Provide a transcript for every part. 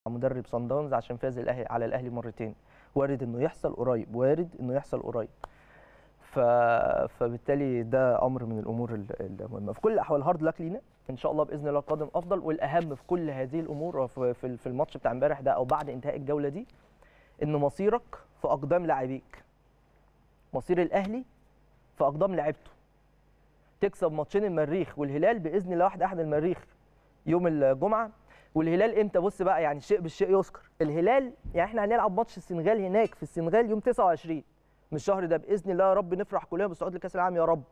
مدرب صن داونز عشان فاز الاهلي على الاهلي مرتين وارد انه يحصل قريب وارد انه يحصل قريب ف... فبالتالي ده امر من الامور ال- المهمه في كل الاحوال هارد لك لينا ان شاء الله باذن الله القادم افضل والاهم في كل هذه الامور في في في الماتش بتاع امبارح ده او بعد انتهاء الجوله دي ان مصيرك في اقدام لاعبيك مصير الاهلي في اقدام لعيبته تكسب ماتشين المريخ والهلال باذن الله واحد احد المريخ يوم الجمعه والهلال امتى بص بقى يعني الشيء بالشيء يذكر الهلال يعني احنا هنلعب ماتش السنغال هناك في السنغال يوم 29 من الشهر ده باذن الله يا رب نفرح كلنا بالصعود لكاس العالم يا رب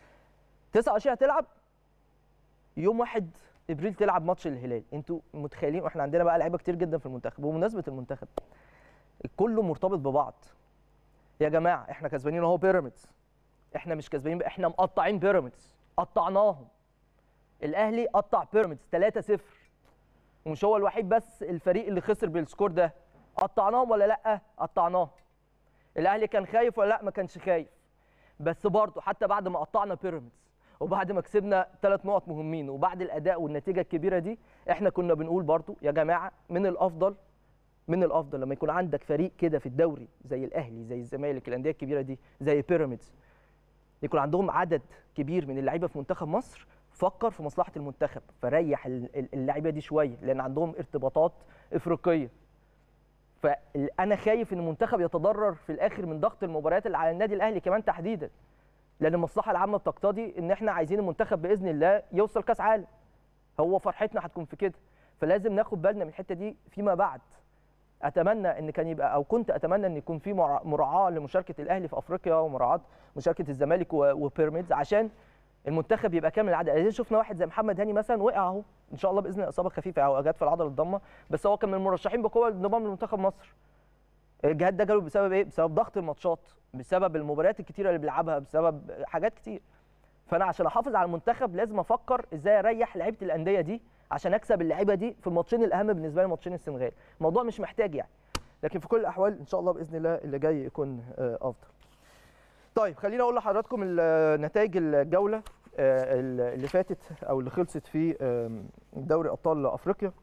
29 هتلعب يوم 1 ابريل تلعب ماتش الهلال انتوا متخيلين واحنا عندنا بقى لعيبه كتير جدا في المنتخب وبمناسبه المنتخب كله مرتبط ببعض يا جماعه احنا كسبانين اهو بيراميدز احنا مش كسبانين بقى، احنا مقطعين بيراميدز قطعناهم الاهلي قطع بيراميدز 3-0 ومش هو الوحيد بس الفريق اللي خسر بالسكور ده قطعناهم ولا لا قطعناهم الاهلي كان خايف ولا لا ما كانش خايف بس برضه حتى بعد ما قطعنا بيراميدز وبعد ما كسبنا ثلاث نقط مهمين وبعد الاداء والنتيجه الكبيره دي احنا كنا بنقول برضه يا جماعه من الافضل من الافضل لما يكون عندك فريق كده في الدوري زي الاهلي زي الزمالك الانديه الكبيره دي زي بيراميدز يكون عندهم عدد كبير من اللعيبه في منتخب مصر فكر في مصلحه المنتخب فريح ال- ال- اللعيبه دي شويه لان عندهم ارتباطات افريقيه فانا خايف ان المنتخب يتضرر في الاخر من ضغط المباريات اللي على النادي الاهلي كمان تحديدا لان المصلحه العامه بتقتضي ان احنا عايزين المنتخب باذن الله يوصل كاس عالم هو فرحتنا هتكون في كده فلازم ناخد بالنا من الحته دي فيما بعد اتمنى ان كان يبقى او كنت اتمنى ان يكون في مرع- مراعاه لمشاركه الاهلي في افريقيا ومراعاه مشاركه الزمالك و- وبيراميدز عشان المنتخب يبقى كامل العدد عايزين شفنا واحد زي محمد هاني مثلا وقع اهو ان شاء الله باذن الله اصابه خفيفه او جت في العضله الضمه بس هو كان من المرشحين بقوه للانضمام لمنتخب مصر الجهاد ده جاله بسبب ايه بسبب ضغط الماتشات بسبب المباريات الكتيره اللي بيلعبها بسبب حاجات كتير فانا عشان احافظ على المنتخب لازم افكر ازاي اريح لعيبه الانديه دي عشان اكسب اللعيبه دي في الماتشين الاهم بالنسبه لي ماتشين السنغال الموضوع مش محتاج يعني لكن في كل الاحوال ان شاء الله باذن الله اللي جاي يكون آه، افضل طيب خليني اقول لحضراتكم ال- نتائج الجوله آه، اللي فاتت او اللي خلصت في آم، دوري ابطال افريقيا